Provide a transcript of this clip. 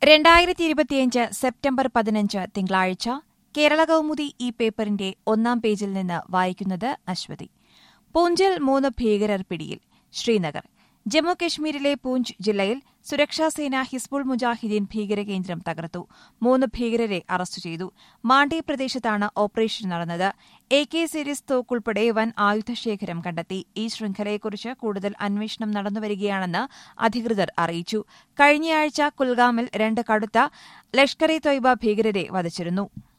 രണ്ടായിരത്തി ഇരുപത്തിയഞ്ച് സെപ്റ്റംബർ പതിനഞ്ച് തിങ്കളാഴ്ച കേരള കൗമുദി ഈ പേപ്പറിന്റെ ഒന്നാം പേജിൽ നിന്ന് വായിക്കുന്നത് അശ്വതി പൂഞ്ചിൽ മൂന്ന് ഭീകരർ പിടിയിൽ ശ്രീനഗർ ജമ്മു കശ്മീരിലെ പൂഞ്ച് ജില്ലയിൽ സുരക്ഷാസേന ഹിസ്ബുൾ മുജാഹിദീൻ ഭീകരകേന്ദ്രം തകർത്തു മൂന്ന് ഭീകരരെ അറസ്റ്റ് ചെയ്തു മാണ്ഡി പ്രദേശത്താണ് ഓപ്പറേഷൻ നടന്നത് എ കെ സീരീസ് തോക്കുൾപ്പെടെ വൻ ആയുധശേഖരം കണ്ടെത്തി ഈ ശൃംഖലയെക്കുറിച്ച് കൂടുതൽ അന്വേഷണം നടന്നുവരികയാണെന്ന് അധികൃതർ അറിയിച്ചു കഴിഞ്ഞയാഴ്ച കുൽഗാമിൽ രണ്ട് കടുത്ത ലഷ്കർ ഇ തൊയ്ബ ഭീകരരെ വധിച്ചിരുന്നു